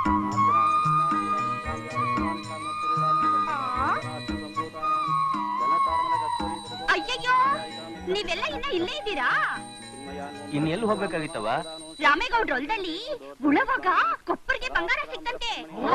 ಅಯ್ಯಯ್ಯೋ ನೀವೆಲ್ಲ ಇನ್ನ ಇಲ್ಲೇ ಇದ್ದೀರಾ ಇನ್ ಎಲ್ಲಿ ಹೋಗ್ಬೇಕಾಗಿತ್ತವ ರಾಮೇಗೌಡ್ರ ಹೊಲದಲ್ಲಿ ಉಳವಾಗ ಕೊಪ್ಪರಿಗೆ ಬಂಗಾರ ಸಿಕ್ತಂತೆ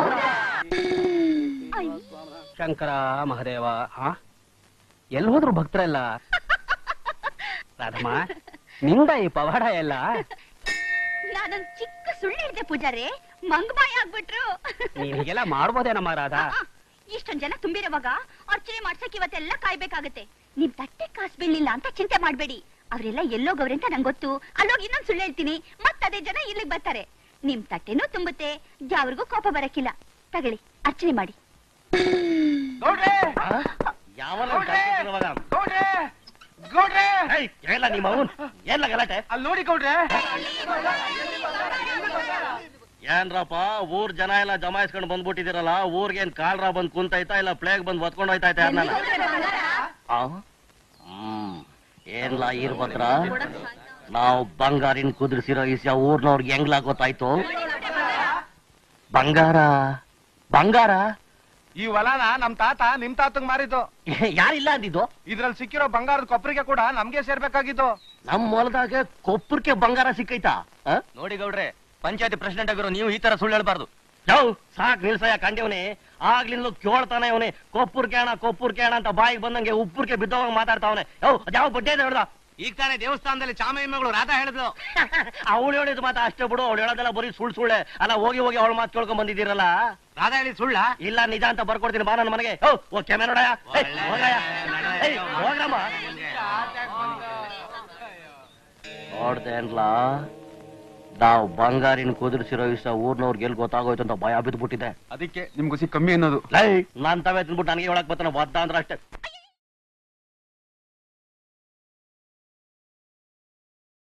ಅಯ್ಯ, ಶಂಕರ ಮಹದೇವ ಹಾ ಎಲ್ಲಿ ಹೋದ್ರು ಭಕ್ತರೆಲ್ಲ ರಾಧಮ್ಮ ನಿಂದ ಈ ಪವಾಡ ಎಲ್ಲ ನಾನೊಂದ್ ಚಿಕ್ಕ ಸುಳ್ಳು ಹೇಳಿದೆ ಪೂಜಾರೆ ಮಂಗಬಾಯಿ ಆಗ್ಬಿಟ್ರು ನೀನ್ ಹೀಗೆಲ್ಲ ಮಾಡ್ಬೋದೇನಮ್ಮ ರಾಧಾ ಆ, ಇಷ್ಟೊಂದ್ ಜನ ತುಂಬಿರುವಾಗ ಅರ್ಚನೆ ಮಾಡ್ಸಕ್ ಇವತ್ತೆಲ್ಲ ಕಾಯ್ಬೇಕಾಗತ್ತೆ ನಿಮ್ ತಟ್ಟೆ ಕಾಸು ಬೀಳಿಲ್ಲ ಅಂತ ಚಿಂತೆ ಮಾಡ್ಬೇಡಿ ಅವರೆಲ್ಲ ಎಲ್ಲೋಗವ್ರೆ ಅಂತ ನಂಗೆ ಗೊತ್ತು ಅಲ್ಲೋಗಿ ಇನ್ನೊಂದ್ ಸುಳ್ಳು ಹೇಳ್ತೀನಿ ಮತ್ತದೇ ಜನ ಇಲ್ಲಿಗೆ ಬರ್ತಾರೆ ನಿಮ್ ತಟ್ಟೆನೂ ತುಂಬುತ್ತೆ ಯಾವ್ರಿಗೂ ಕೋಪ ಬರಕ್ಕಿಲ್ಲ ತಗಳಿ ಅರ್ಚನೆ ಮಾಡಿ ಎಲ್ಲ ನಿಮ್ಮ ಅವನ್ ಎಲ್ಲ ಗಲಾಟೆ ಅಲ್ಲಿ ನೋಡಿ ಗೌಡ್ರೆ ಏನ್ರಪ್ಪ ಊರ್ ಜನ ಎಲ್ಲ ಜಮಾಯಿಸ್ಕೊಂಡ್ ಬಂದ್ಬಿಟ್ಟಿದಿರಲ್ಲ ಊರ್ಗೆ ಏನ್ ಕಾಲ್ರ ಬಂದ್ ಕುಂತೈತಾ ಇಲ್ಲ ಪ್ಲೇಗ್ ಬಂದ್ ಹೊತ್ಕೊಂಡ್ ಹೋಯ್ತೈತೆ ಯಾರನ್ನ ಹ್ಮ್ ಏನ್ಲಾ ಇರ್ಬದ್ರ ನಾವು ಬಂಗಾರಿನ ಕುದುರಿಸಿರೋ ಇಸ್ಯ ಊರ್ನವ್ರಿಗೆ ಹೆಂಗ್ಲಾ ಗೊತ್ತಾಯ್ತು ಬಂಗಾರ ಬಂಗಾರ ಈ ಹೊಲನ ನಮ್ ತಾತ ನಿಮ್ ತಾತಂಗ್ ಮಾರಿದ್ದು ಯಾರಿಲ್ಲ ಅಂದಿದ್ದು ಇದ್ರಲ್ಲಿ ಸಿಕ್ಕಿರೋ ಬಂಗಾರದ ಕೊಪ್ಪರಿಗೆ ಕೂಡ ನಮ್ಗೆ ಸೇರ್ಬೇಕಾಗಿದ್ದು ನಮ್ ಹೊಲದಾಗ ಕೊಪ್ಪರ್ಕೆ ಬಂಗಾರ ಸಿಕ್ಕೈತಾ ಆ? ನೋಡಿ ಗೌಡ್ರೆ ಪಂಚಾಯತಿ ಪ್ರೆಸಿಡೆಂಟ್ ಆಗಿರೋ ನೀವು ಈ ತರ ಸುಳ್ಳು ಹೇಳ್ಬಾರ್ದು ಯೋ ಸಾಕ್ ನಿಲ್ಸಯ್ಯ ಕಂಡವನೆ ಆಗ್ಲಿಂದ ಕೇಳ್ತಾನೆ ಅವನೇ ಕೊಪ್ಪುರ್ ಕೇಣ ಕೊಪ್ಪುರ್ ಕೇಣ ಅಂತ ಬಾಯಿಗೆ ಬಂದಂಗೆ ಉಪ್ಪುರ್ಕೆ ಬಿದ್ದವಾಗ ಮಾತಾಡ್ತಾವನೆ ಯೋ ಅದ್ಯಾವ ಬಡ್ಡೆ ಹೇಳ್ದ ಈಗ ತಾನೇ ದೇವಸ್ಥಾನದಲ್ಲಿ ಚಾಮಯ್ಯಗಳು ರಾಧಾ ಹೇಳಿದ್ಲು ಅವಳು ಹೇಳಿದ ಮಾತ ಅಷ್ಟೇ ಬಿಡು ಅವಳು ಹೇಳೋದೆಲ್ಲ ಬರೀ ಸುಳ್ಳು ಸುಳ್ಳೆ ಅಲ್ಲ ಹೋಗಿ ಹೋಗಿ ಅವಳು ಮಾತು ಕೇಳ್ಕೊಂಡ್ ಬಂದಿದ್ದೀರಲ್ಲ ರಾಧಾ ಹೇಳಿ ಸುಳ್ಳ ಇಲ್ಲ ನಿಜ ಅಂತ ಬರ್ಕೊಡ್ತೀನಿ ಬಾ ನನ್ನ ಮನೆಗೆ ಓ ಓ ಕೆಮ್ಮೆ ನೋಡಯ್ಯ ಏಯ್, ಹೋಗಯ್ಯ. ಏಯ್, ಹೋಗ್ರಮ್ಮ ನೋಡ್ದೇನ್ಲಾ ನಾವು ಬಂಗಾರಿನ ಕುದುರಿಸಿರೋ ಇಷ್ಟ ಊರ್ನವ್ರಿಗೆ ಎಲ್ಲಿ ಗೊತ್ತಾಗೋಯ್ತು ಅಂತ ಭಯ ಬಿದ್ಬಿಟ್ಟಿದೆ ಅದಕ್ಕೆ ನಿಮ್ಗೆ ಕಮ್ಮಿ ಅನ್ನೋದು ಲೈ ನಾನ್ ತವೇ ತಿನ್ಬಿಟ್ಟು ನನಗೆ ಒಳಗ್ ಬರ್ತಾನೆ ಬದ್ದ ಅಂದ್ರೆ ಅಷ್ಟೇ